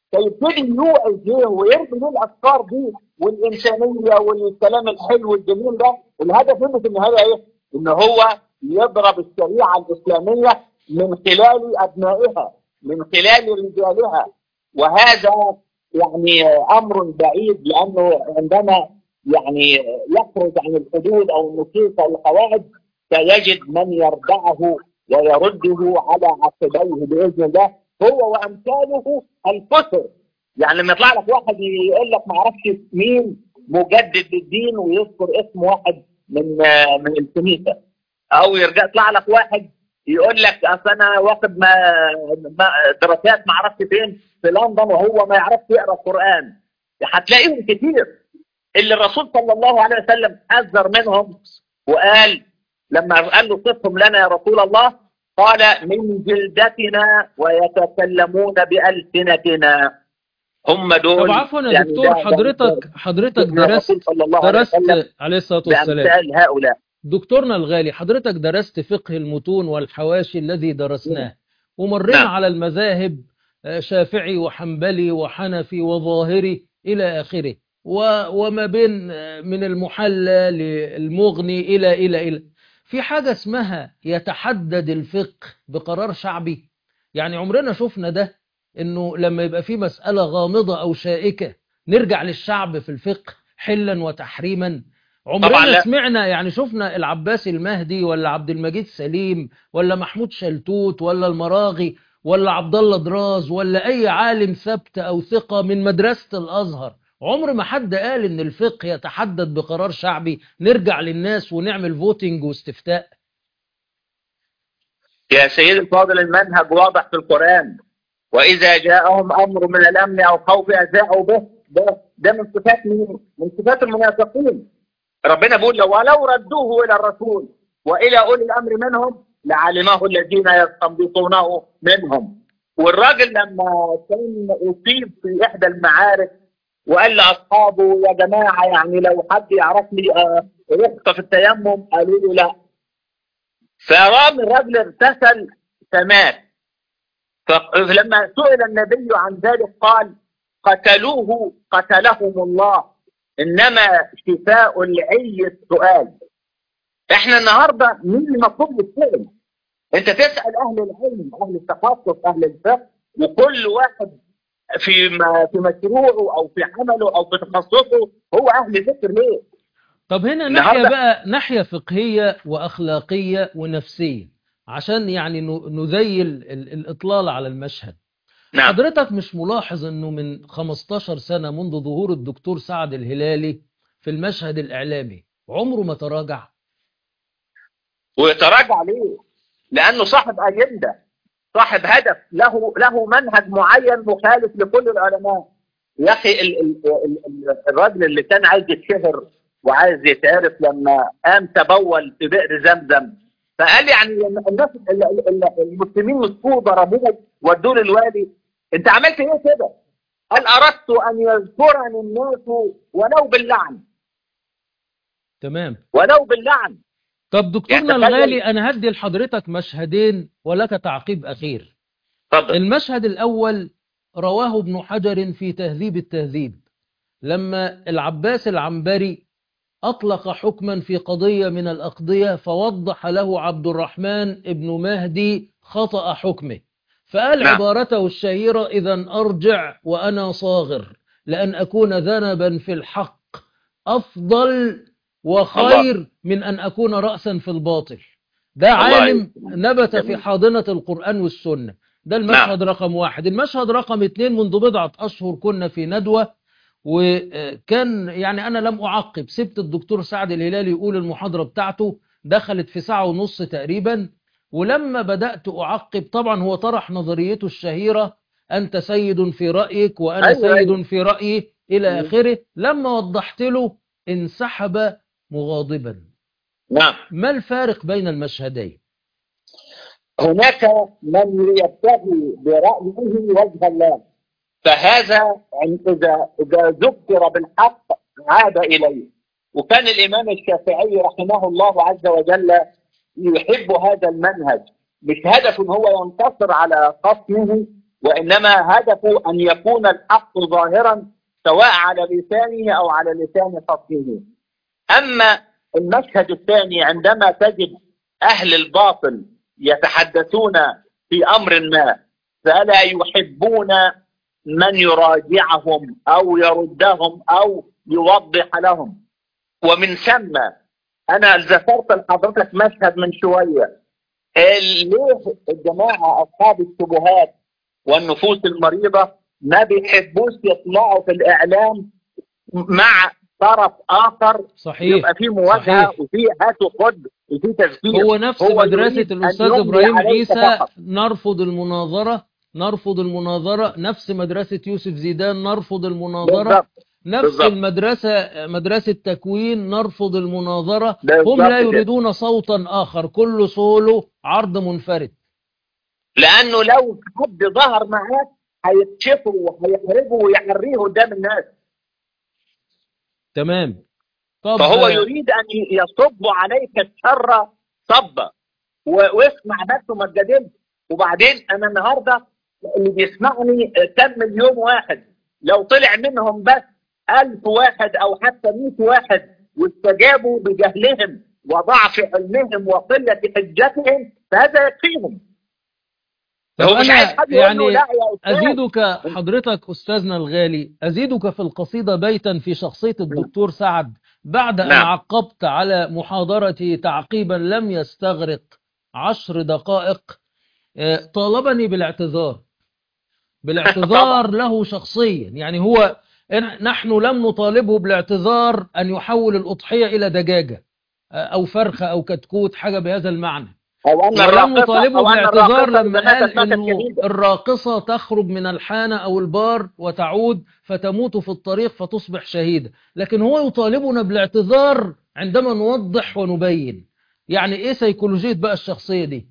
فيبتدي يوعظ ليه ويرمي ليه الافكار دي والانسانيه والكلام الحلو الجميل ده الهدف منه في النهايه ايه؟ ان هو يضرب الشريعه الاسلاميه من خلال ابنائها من خلال رجالها وهذا يعني امر بعيد لانه عندما يعني يخرج عن الحدود او الموسيقى والقواعد سيجد من يردعه ويرده على عقبيه باذن الله هو وامثاله الكثر يعني لما يطلع لك واحد يقول لك ما اعرفش مين مجدد الدين ويذكر اسم واحد من من الكنيسه او يرجع يطلع لك واحد يقول لك اصل انا واخد ما ما دراسات ما اعرفش فين في لندن وهو ما يعرفش يقرا القران هتلاقيهم كتير اللي الرسول صلى الله عليه وسلم حذر منهم وقال لما قال له صفهم لنا يا رسول الله قال من جلدتنا ويتكلمون بألسنتنا هم دول طب عفوا يا دكتور حضرتك حضرتك درست صلى الله عليه درست وسلم عليه الصلاه والسلام بأمثال هؤلاء دكتورنا الغالي حضرتك درست فقه المتون والحواشي الذي درسناه ومرينا نعم. على المذاهب آه، شافعي وحنبلي وحنفي وظاهري إلى آخره و- وما بين آه، من المحلى للمغني إلى إلى إلى في حاجة اسمها يتحدد الفقه بقرار شعبي يعني عمرنا شفنا ده انه لما يبقى في مسألة غامضة او شائكة نرجع للشعب في الفقه حلا وتحريما طبعاً عمرنا لا. سمعنا يعني شفنا العباس المهدي ولا عبد المجيد سليم ولا محمود شلتوت ولا المراغي ولا عبد الله دراز ولا اي عالم ثبت او ثقة من مدرسة الازهر عمر ما حد قال ان الفقه يتحدد بقرار شعبي نرجع للناس ونعمل فوتنج واستفتاء يا سيد الفاضل المنهج واضح في القرآن وإذا جاءهم أمر من الأمن أو خوف أذاعوا به ده, ده من صفات مين؟ من صفات المنافقين ربنا بيقول لو ولو ردوه إلى الرسول وإلى أولي الأمر منهم لعلمه الذين يستنبطونه منهم والراجل لما كان أصيب في إحدى المعارك وقال لأصحابه يا جماعة يعني لو حد يعرفني آه، رخصة في التيمم قالوا له لا فرام الرجل اغتسل فمات فلما سئل النبي عن ذلك قال قتلوه قتلهم الله انما شفاء العي السؤال احنا النهارده مين اللي مطلوب للسؤال انت تسال اهل العلم اهل التخصص اهل الفقه وكل واحد في ما في مشروعه او في عمله او في تخصصه هو اهل ذكر ليه طب هنا ناحية النهاردة- بقى ناحية فقهية وأخلاقية ونفسية عشان يعني ن- نذيل ال- الإطلال على المشهد نعم حضرتك مش ملاحظ أنه من 15 سنة منذ ظهور الدكتور سعد الهلالي في المشهد الإعلامي عمره ما تراجع ويتراجع ليه؟ لانه صاحب اجنده صاحب هدف له له منهج معين مخالف لكل العلماء يا اخي ال- ال- ال- ال- الراجل اللي كان عايز يتشهر وعايز يتعرف لما قام تبول في بئر زمزم فقال يعني لما الناس ال- ال- ال- المسلمين مسكوه ضربوه ودوه للوالي انت عملت ايه كده؟ قال اردت ان يذكرني الناس ولو باللعن تمام ولو باللعن طب دكتورنا يعني تخيل- الغالي أنا هدي لحضرتك مشهدين ولك تعقيب أخير اتفضل المشهد الأول رواه ابن حجر في تهذيب التهذيب لما العباس العنبري أطلق حكما في قضية من الأقضية فوضح له عبد الرحمن ابن مهدي خطأ حكمه فقال نعم. عبارته الشهيرة إذا أرجع وأنا صاغر لأن أكون ذنبا في الحق أفضل وخير من أن أكون رأسا في الباطل ده الله عالم نبت في جميل. حاضنة القرآن والسنة ده المشهد رقم واحد المشهد رقم اتنين منذ بضعة أشهر كنا في ندوة وكان يعني أنا لم أعقب سبت الدكتور سعد الهلالي يقول المحاضرة بتاعته دخلت في ساعة ونص تقريبا ولما بدأت أعقب طبعا هو طرح نظريته الشهيرة أنت سيد في رأيك وأنا أيوة، سيد أيوة. في رأيي إلى مم. آخره لما وضحت له انسحب مغاضبا نعم ما الفارق بين المشهدين هناك من يبتغي برأيه وجه الله فهذا عن- إذا إذا ذكر بالحق عاد إليه وكان الإمام الشافعي رحمه الله عز وجل يحب هذا المنهج مش هدف هو ينتصر على خصمه وإنما هدفه أن يكون الحق ظاهرا سواء على لسانه أو على لسان خصمه أما المشهد الثاني عندما تجد أهل الباطل يتحدثون في أمر ما فلا يحبون من يراجعهم أو يردهم أو يوضح لهم ومن ثم أنا ذكرت لحضرتك مشهد من شوية ليه الجماعة أصحاب الشبهات والنفوس المريضة ما بيحبوش يطلعوا في الإعلام مع طرف آخر صحيح يبقى في مواجهة صحيح. وفي هات وخد وفي تفكير هو نفس هو مدرسة يريد أن الأستاذ يملي إبراهيم عليك عيسى فقط. نرفض المناظرة نرفض المناظرة نفس مدرسة يوسف زيدان نرفض المناظرة بالضبط نفس بالضبط. المدرسة مدرسة تكوين نرفض المناظرة بالضبط هم لا كده. يريدون صوتا آخر كل سولو عرض منفرد لأنه لو حد ظهر معاك هيكشفه وهيحرجه ويحريه قدام الناس تمام طب فهو آه، يريد أن يصب عليك الشر صبا و- واسمع بس وما تجادلش وبعدين أنا النهاردة اللي بيسمعني كم مليون واحد لو طلع منهم بس ألف واحد أو حتى مئة واحد واستجابوا بجهلهم وضعف علمهم وقلة حجتهم فهذا يكفيهم طب هو مش أنا عايز حد يقول له يعني لا يا أستاذ أزيدك حضرتك أستاذنا الغالي أزيدك في القصيدة بيتا في شخصية الدكتور سعد بعد أن نعم. عقبت على محاضرتي تعقيبا لم يستغرق عشر دقائق آه، طالبني بالاعتذار بالاعتذار له شخصيا يعني هو إن- نحن لم نطالبه بالاعتذار أن يحول الأضحية إلى دجاجة آه، أو فرخة أو كتكوت حاجة بهذا المعنى أو أن ولم الراقصة نطالبه أو أن بالاعتذار الراقصة لما إذا قال ماتت ماتت انه شهيدة. الراقصة تخرج من الحانة او البار وتعود فتموت في الطريق فتصبح شهيدة لكن هو يطالبنا بالاعتذار عندما نوضح ونبين يعني ايه سيكولوجية بقى الشخصية دي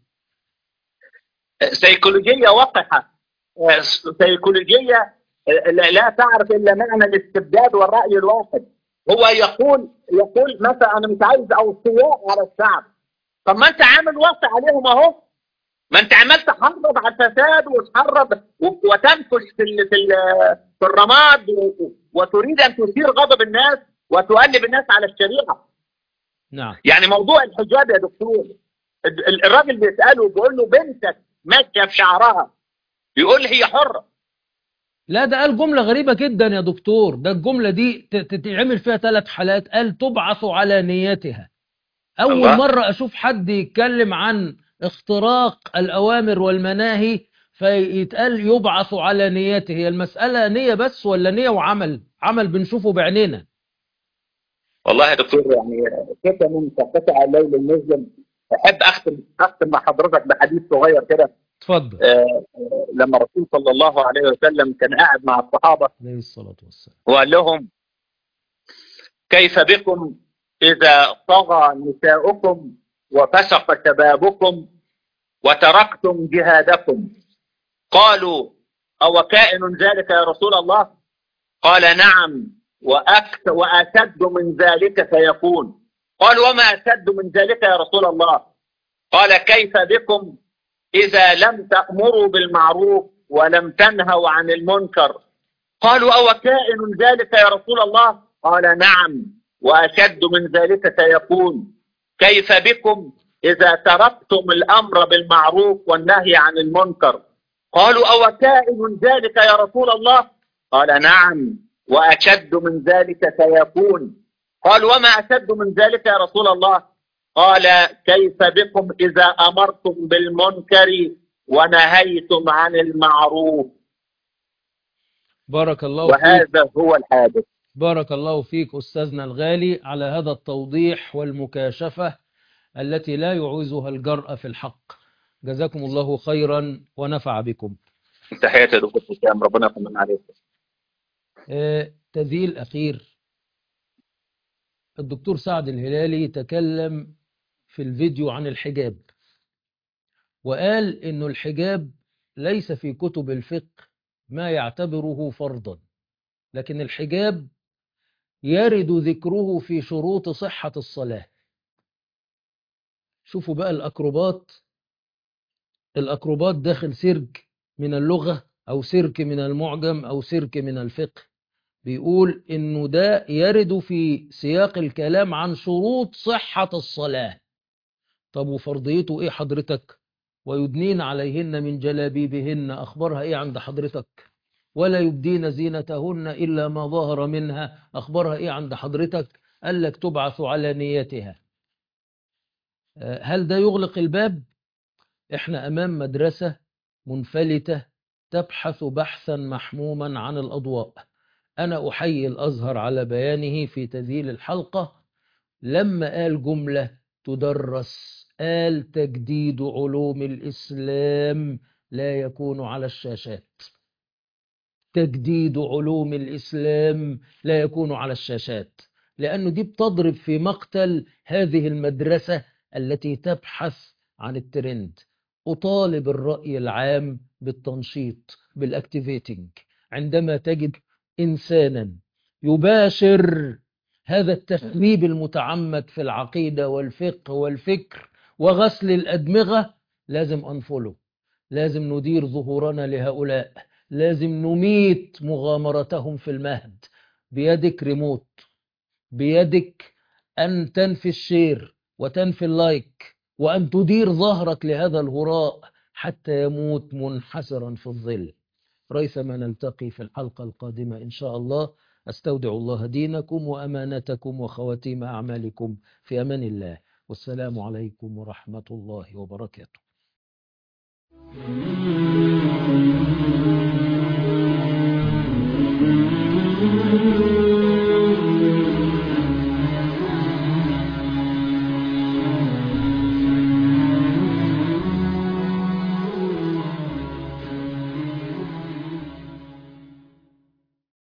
سيكولوجية وقحة آه، سيكولوجية آه، لا لا تعرف إلا معنى الاستبداد والرأي الواحد هو يقول يقول مثلا أنا مش عايز أوصياء على الشعب طب ما أنت عامل وصي عليهم أهو ما أنت عمال تحرض على الفساد وتحرض و- وتنفش في ال- في ال- في الرماد و- و- وتريد أن تثير غضب الناس وتقلب الناس على الشريعة نعم يعني موضوع الحجاب يا دكتور ال- ال- الراجل بيسأله بيقول له بنتك ماشية في شعرها يقول هي حرة لا ده قال جملة غريبة جدا يا دكتور ده الجملة دي ت- تتعمل فيها ثلاث حالات قال تبعث على نيتها أول الله. مرة أشوف حد يتكلم عن اختراق الأوامر والمناهي فيتقال يبعث على نيته هي المسألة نية بس ولا نية وعمل عمل بنشوفه بعينينا والله يا دكتور يعني كده من قطع الليل المظلم احب اختم اختم مع حضرتك بحديث صغير كده اتفضل آه، آه، لما الرسول صلى الله عليه وسلم كان قاعد مع الصحابه عليه الصلاة والسلام وقال لهم كيف بكم إذا طغى نساؤكم وفسق شبابكم وتركتم جهادكم قالوا أو كائن ذلك يا رسول الله قال نعم وأكت وأشد من ذلك سيكون قال وما أشد من ذلك يا رسول الله قال كيف بكم إذا لم تأمروا بالمعروف ولم تنهوا عن المنكر قالوا أو كائن ذلك يا رسول الله قال نعم وأشد من ذلك سيكون كيف بكم إذا تركتم الأمر بالمعروف والنهي عن المنكر قالوا أو كائن ذلك يا رسول الله قال نعم وأشد من ذلك سيكون قال وما أشد من ذلك يا رسول الله قال كيف بكم إذا أمرتم بالمنكر ونهيتم عن المعروف بارك الله فيك وهذا هو الحادث بارك الله فيك أستاذنا الغالي على هذا التوضيح والمكاشفة التي لا يعوزها الجرأة في الحق جزاكم الله خيرا ونفع بكم تحياتي يا دكتور حسام ربنا يطمن عليك آه، تذييل أخير الدكتور سعد الهلالي تكلم في الفيديو عن الحجاب وقال إنه الحجاب ليس في كتب الفقه ما يعتبره فرضا لكن الحجاب يرد ذكره في شروط صحة الصلاة شوفوا بقى الأكروبات الأكروبات داخل سرج من اللغة أو سرك من المعجم أو سرك من الفقه بيقول إنه ده يرد في سياق الكلام عن شروط صحة الصلاة طب وفرضيته إيه حضرتك ويدنين عليهن من جلابيبهن أخبارها إيه عند حضرتك ولا يبدين زينتهن إلا ما ظهر منها أخبارها إيه عند حضرتك قال لك تبعث على نيتها هل ده يغلق الباب احنا أمام مدرسة منفلتة تبحث بحثا محموما عن الأضواء أنا أحيي الأزهر على بيانه في تذييل الحلقة لما قال جملة تدرس قال تجديد علوم الإسلام لا يكون على الشاشات تجديد علوم الإسلام لا يكون على الشاشات لأنه دي بتضرب في مقتل هذه المدرسة التي تبحث عن الترند أطالب الرأي العام بالتنشيط بالاكتيفيتنج عندما تجد إنسانا يباشر هذا التخريب المتعمد في العقيدة والفقه والفكر وغسل الأدمغة لازم أنفله لازم ندير ظهورنا لهؤلاء لازم نميت مغامرتهم في المهد بيدك ريموت بيدك أن تنفي الشير وتنفي اللايك وأن تدير ظهرك لهذا الهراء حتى يموت منحسرا في الظل ريثما نلتقي في الحلقة القادمة إن شاء الله أستودع الله دينكم وأمانتكم وخواتيم أعمالكم في أمان الله والسلام عليكم ورحمة الله وبركاته